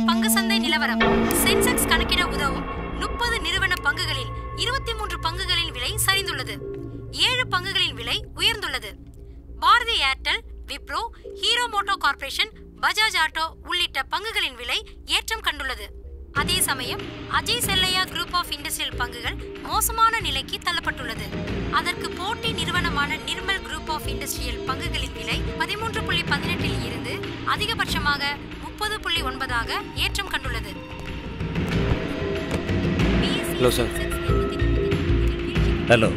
பங்கு சந்தை நிலவரம் சென்செக்ஸ் கணக்கிட உதவும் முப்பது நிறுவன பங்குகளில் இருபத்தி மூன்று பங்குகளின் விலை சரிந்துள்ளது ஏழு பங்குகளின் விலை உயர்ந்துள்ளது பாரதி ஏர்டெல் விப்ரோ ஹீரோ மோட்டோ கார்ப்பரேஷன் பஜாஜ் ஆட்டோ உள்ளிட்ட பங்குகளின் விலை ஏற்றம் கண்டுள்ளது அதே சமயம் Ajay Chelliah group of industrial பங்குகள் மோசமான நிலைக்கு தள்ளப்பட்டுள்ளது அதற்கு போட்டி நிறுவனமான நிர்மல் குரூப் ஆஃப் இண்டஸ்ட்ரியல் பங்குகளின் விலை பதிமூன்று புள்ளி பதினெட்டில் இருந்து அதிகபட்சமாக முப்பது புள்ளி ஒன்பதாக ஏற்றம் கண்டுள்ளது ஹலோ சார் ஹலோ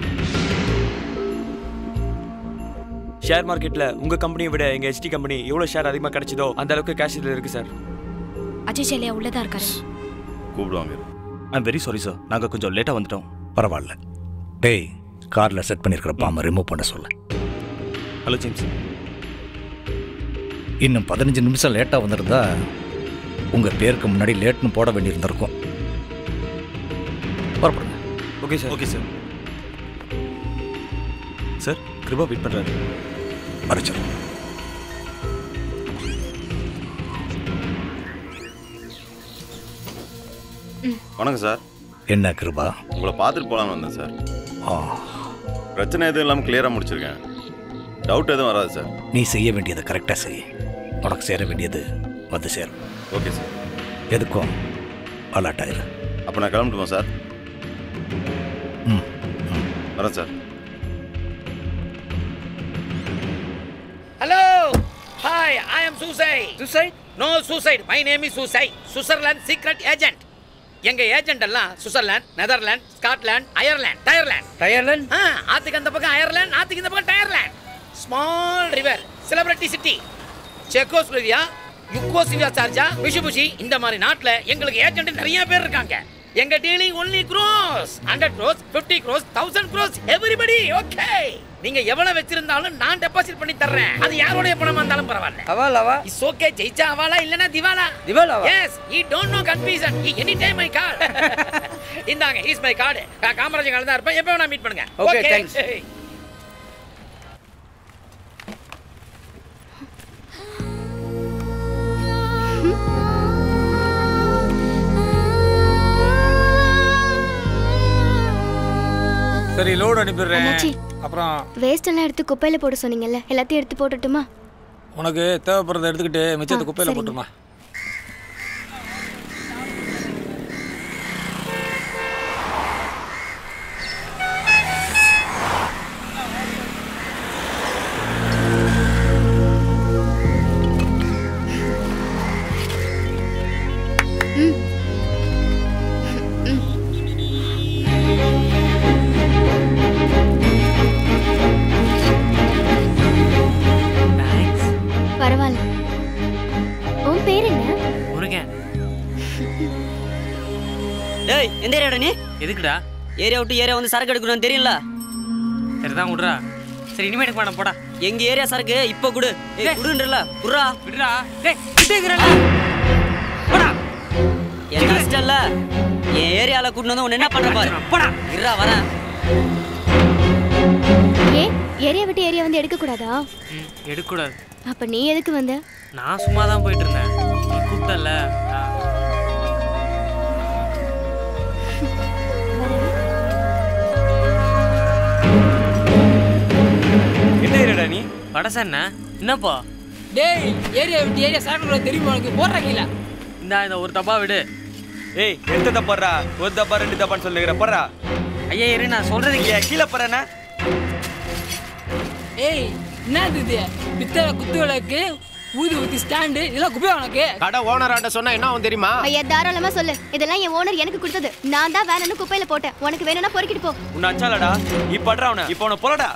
ஷேர் மார்க்கெட்ல உங்க கம்பெனியை விட எங்க ஹெச்டி கம்பெனி எவ்வளவு ஷேர் அதிகமா கிடைச்சதோ அந்த அளவுக்கு கேஷ் இதுல இருக்கு சார் அஜய் செல்லையா உள்ளதா இருக்காரு கூப்பிடுவாங்க ஐம் வெரி சாரி சார் நாங்கள் கொஞ்சம் லேட்டாக வந்துட்டோம் பரவாயில்ல டேய் காரில் செட் பண்ணியிருக்கிற பாம்பை ரிமூவ் பண்ண சொல்ல ஹலோ ஜேம்ஸ் இன்னும் பதினஞ்சு நிமிஷம் லேட்டாக வந்திருந்தா உங்கள் பேருக்கு முன்னாடி லேட்னு போட வேண்டியிருந்திருக்கும் புறப்படுங்க okay sir okay sir sir Kirupa wait பண்ணுறாரு மறைச்சிடும் வணக்கம் சார் என்ன கிருபா உங்களை பார்த்துட்டு போகலான்னு வந்தேன் சார் ஆ பிரச்சனை எதுவும் இல்லாமல் கிளியராக முடிச்சிருக்கேன் டவுட் எதுவும் வராது சார் நீ செய்ய வேண்டியதை கரெக்டாக செய் உனக்கு சேர வேண்டியது வந்து சேரும் ஓகே சார் எதுக்கும் அலர்ட் ஆயிரு அப்போ நான் கிளம்பட்டுமா சார் ம் வரேன் sir Hello! Hi, I am Suicide. Suicide? No suicide. My name is Suicide. Switzerland secret agent. எங்க ஏஜென்ட் எல்லாம் Switzerland Netherlands Scotland Ireland Tyreland Tyreland ஆ ஆத்துக்கு அந்த பக்கம் அயர்லாந்து ஆத்துக்கு இந்த பக்கம் Tyreland small river celebrity city Czechoslovakia Yugoslavia Sharjah Mitsubishi இந்த மாதிரி நாட்டுல எங்களுக்கு ஏஜென்ட் நிறைய பேர் இருக்காங்க எங்க dealing only crores hundred crores fifty crores thousand crores everybody okay நீங்க எவ்வளவு வச்சிருந்தாலும் நான் டெபாசிட் பண்ணி தர்றேன் அது யாரோடைய பணமா இருந்தாலும் பரவாயில்ல அவால் அவா இஸ் ஓகே ஜெயிச்சா அவாலா இல்லனா திவாலா திவாலாவா? Yes he don't no confusion he any time my card இந்தாங்க is my card Kamarajar card தான் இருப்பேன் எப்போ வேணா மீட் பண்ணுங்க Okay, thanks. சரி லோடு அனுப்பிடுறேன் அண்ணாச்சி. அப்புறம் வேஸ்ட் எல்லாம் எடுத்து குப்பையில போட சொன்னீங்கல்ல எல்லாத்தையும் எடுத்து போட்டுட்டுமா உனக்கு தேவைப்படுறத எடுத்துக்கிட்டு மிச்சத்தை ஆ, குப்பையில் சரிங்க. போட்டுருமா பரவாயில்ல உன் பேர் என்ன முருகன் டேய் எந்த ஏரியாடா நீ எதுக்குடா ஏரியா விட்டு ஏரியா வந்து சரக்கு எடுக்கணும்னு தெரியல சரிதான் விட்றா சரி இனிமே எடுக்க வேணாம் போடா எங்க ஏரியா சரக்கு இப்ப குடு ஏய் குடுன்றல குடுறா விடுறா டேய் விட்டுக்கிறல என் கஷ்டம்ல என் ஏரியால கூட்டு வந்து உன்னை என்ன பண்ற பாரு போடா இருடா வரேன் ஏன் ஏரியா விட்டு ஏரியா வந்து எடுக்க கூடாதா ம், எடுக்கக்கூடாது அப்ப நீ எதுக்கு வந்த நான் சும்மா தான் போயிட்டு இருந்தேன் நீ கூப்பிட்டல என்ன ஏரியாடா நீ படசா என்ன என்னப்பா டேய் ஏரியா விட்டு ஏரியா சாப்பிட தெரியுமா உனக்கு போடுற கீழே இந்தா இந்த ஒரு தப்பா விடு ஏய் எந்த தப்பாடுறா ஒரு தப்பா ரெண்டு தப்பான்னு சொல்லுகிற போடுறா ஐயா இரு நான் சொல்றது இங்க கீழே போறேன்னா ஏய் என்னது இது பித்தளை குத்து விளக்கு ஊதி ஊத்தி ஸ்டாண்டு இதெல்லாம் குப்பையா உனக்கு கடை ஓனர் ஆண்ட சொன்னா என்ன ஆகும் தெரியுமா ஐயா தாராளமா சொல்லு இதெல்லாம் என் ஓனர் எனக்கு கொடுத்தது நான் தான் வேணும்னு குப்பையில போட்டேன் உனக்கு வேணும்னா பொறுக்கிட்டு போ உன்னை அச்சாலடா இப்ப அட்றா அவனை இப்ப அவனை போலடா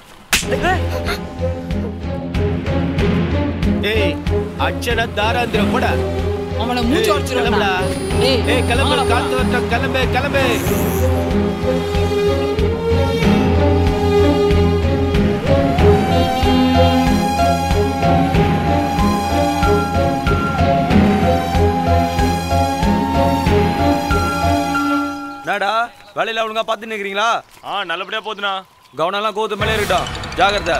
ஏய் அச்சன தாராந்திர போட அவனை மூச்சு கிளம்புடா. உடச்சிருவான் ஏய் ஏய் கிளம்பு வாங்கடா, காத்து வரட்டும் கிளம்பு கிளம்பு என்னடா வேலையில ஒழுங்கா பார்த்து நிக்கிறீங்களா ஆ நல்லபடியாக போகுதுண்ணா கவனம் எல்லாம் கோத்து மேலே இருக்கட்டும் ஜாகிரதை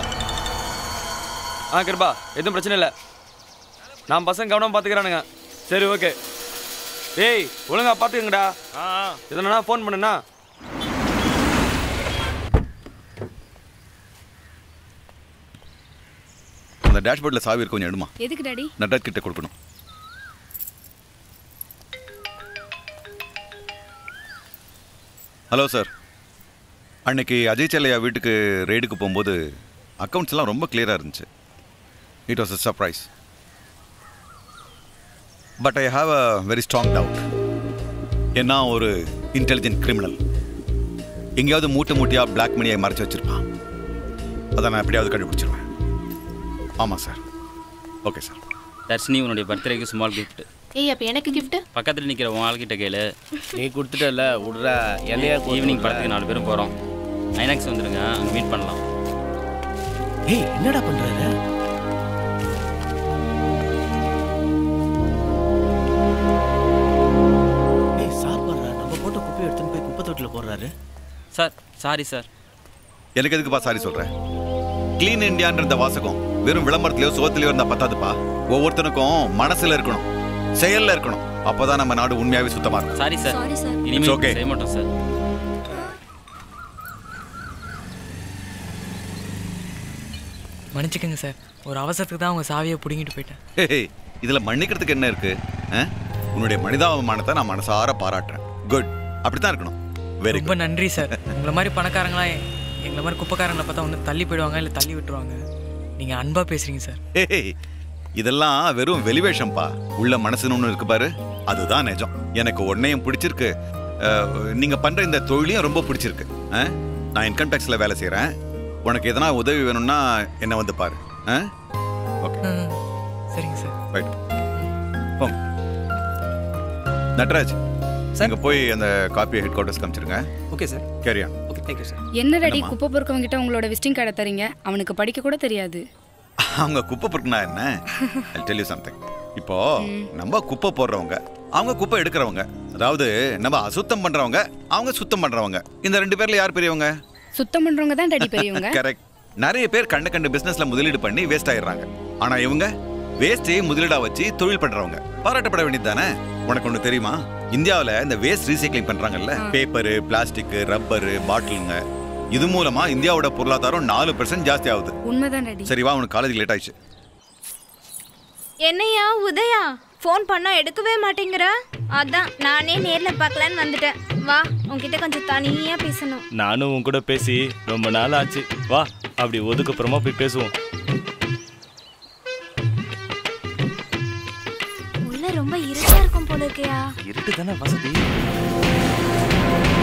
ஆ கிருபா எதுவும் பிரச்சனை இல்லை நான் பசங்க கவனம் பார்த்துக்கிறானுங்க சரி ஓகே ஏய் ஒழுங்கா பாத்துக்கங்கடா எதனா ஃபோன் பண்ணுனா அந்த டேஷ்போர்டில் சாவி இருக்கு கொஞ்சம் எடுமா எதுக்கு டாடி நட்ராஜ் கிட்ட கொடுக்கணும் ஹலோ சார் அன்னைக்கு அஜய் செல்லையா வீட்டுக்கு ரெய்டுக்கு போகும்போது அக்கௌண்ட்ஸ் எல்லாம் ரொம்ப கிளியராக இருந்துச்சு it was a surprise but I have a very strong doubt என்ன ஒரு இன்டெலிஜென்ட் கிரிமினல் எங்கேயாவது மூட்டை மூட்டையாக பிளாக் மணியை மறைச்சு வச்சிருப்பான் அதை நான் எப்படியாவது கண்டுபிடிச்சிருவேன் ஆமாம் சார் ஓகே சார் தர்ஷினி உன்னுடைய பர்த்டேக்கு ஸ்மால் gift ஏய் அப்ப எனக்கு gift பக்கத்தில் நிற்கிற உன் ஆள்கிட்ட கேளு நீ கொடுத்துட்டல விட்றா என்னையா ஈவினிங் படத்துக்கு நாலு பேரும் போகிறோம் ஐநாக்ஸ் வந்துருங்க அங்கே மீட் பண்ணலாம் ஏய் என்னடா பண்றாரு ஏய் சாப்பிட்றா நம்ம போட்ட குப்பையை எடுத்துன்னு போய் குப்பை தொட்டில போடுறாரு சார் சாரி சார் எனக்கு எதுக்குப்பா சாரி சொல்கிறேன் க்ளீன் இந்தியான்ற இந்த வாசகம் வெறும் விளம்பரத்திலயோ சுகத்திலயோ இருந்தால் பத்தாதுப்பா ஒவ்வொருத்தனுக்கும் மனசுல இருக்கணும் செயல்ல இருக்கணும் அப்பதான் நம்ம நாடு உண்மையாவே சுத்தமா இருக்கும் சாரி சார் Sorry, sir. இனிமேல் okay. செய்ய மாட்டோம் சார் மன்னிச்சுக்கோங்க சார் ஒரு அவசரத்துக்கு தான் உங்க சாவியை பிடுங்கிட்டு போயிட்டேன் ஹே, இதுல மன்னிக்கிறதுக்கு என்ன இருக்கு ஆ? உன்னுடைய மனிதாபிமானத்தை நான் மனசார பாராட்டுறேன் குட் அப்படித்தான் இருக்கணும் வெரி ரொம்ப நன்றி சார் உங்களை மாதிரி பணக்காரங்களா எங்களை மாதிரி குப்பைக்காரங்களை பார்த்தா ஒன்று தள்ளி போயிடுவாங்க இல்லை தள்ளி விட்டுருவாங்க நீங்க அன்பா பேசுறீங்க சார் ஹே, இதெல்லாம் வெறும் வெளிவேஷம்பா உள்ள மனசுன்னு ஒன்று இருக்கு பாரு அதுதான் நிஜம் எனக்கு உன்னையும் பிடிச்சிருக்கு அஹ், நீங்க பண்ற இந்த தொழிலையும் ரொம்ப பிடிச்சிருக்கு ஆ? நான் இன்கம் டேக்ஸ்ல வேலை செய்றேன் உனக்கு எதனா உதவி வேணும்னா என்ன வந்து பாரு ஓகே சரிங்க சார் ரைட் போங்க நட்ராஜ் அங்க போய் அந்த காப்பி ஹெட் குவார்ட்டர்ஸ் காமிச்சிருங்க ஓகே சார் கேரியா ஓகே தேங்க்யூ சார் என்ன டாடி என்னம்மா? குப்பை பொறுக்கவங்க கிட்ட உங்களோட விசிட்டிங் கார்டை தரீங்க அவனுக்கு படிக்க கூட தெரியாது அவங்க குப்பை பொறுக்குனா என்ன ஐ டெல் யூ சம்திங் இப்போ நம்ம குப்பை போடுறவங்க அவங்க குப்பை எடுக்கிறவங்க அதாவது நம்ம அசுத்தம் பண்றவங்க அவங்க சுத்தம் பண்றவங்க இந்த ரெண்டு பேர்ல யார் பெரியவங்க சுத்தம் பண்றவங்க தான் டாடி பெரியவங்க கரெக்ட் நிறைய பேர் கண்ட கண்டு பிசினஸ்ல முதலீடு பண்ணி வேஸ்ட் ஆயிடுறாங்க ஆனா இவங்க வேஸ்டையே முதலீடா வச்சு தொழில் பண்றவங்க பாராட்டப்பட வேண்டியது தானே உனக்கு ஒண்ணு தெரியுமா இந்தியாவுல இந்த வேஸ்ட் ரீசைக்ளிங் பண்றாங்கல்ல பேப்பர் பிளாஸ்டிக் ரப்பர் பாட்டிலுங்க இது மூலமா இந்தியாவோட பொருளாதாரம் நாலு பெர்சன்ட் ஜாஸ்தி ஆகுது உண்மைதான் டாடி சரி வா உனக்கு காலேஜ் லேட் ஆயிடுச்சு என்னையா உதயா ஃபோன் பண்ணா எடுக்கவே மாட்டேங்கிற அதான் நானே நேர்ல பார்க்கலான்னு வந்துட்டேன் வா உன்கிட்ட கொஞ்சம் தனியா பேசணும் நானும் உன் கூட பேசி ரொம்ப நாள் ஆச்சு வா அப்படி ஒதுக்குப்புறமா போய் பேசுவோம் உள்ள ரொம்ப இருட்டா இருக்கும் போல இருக்கையா இருட்டு தானே வசதி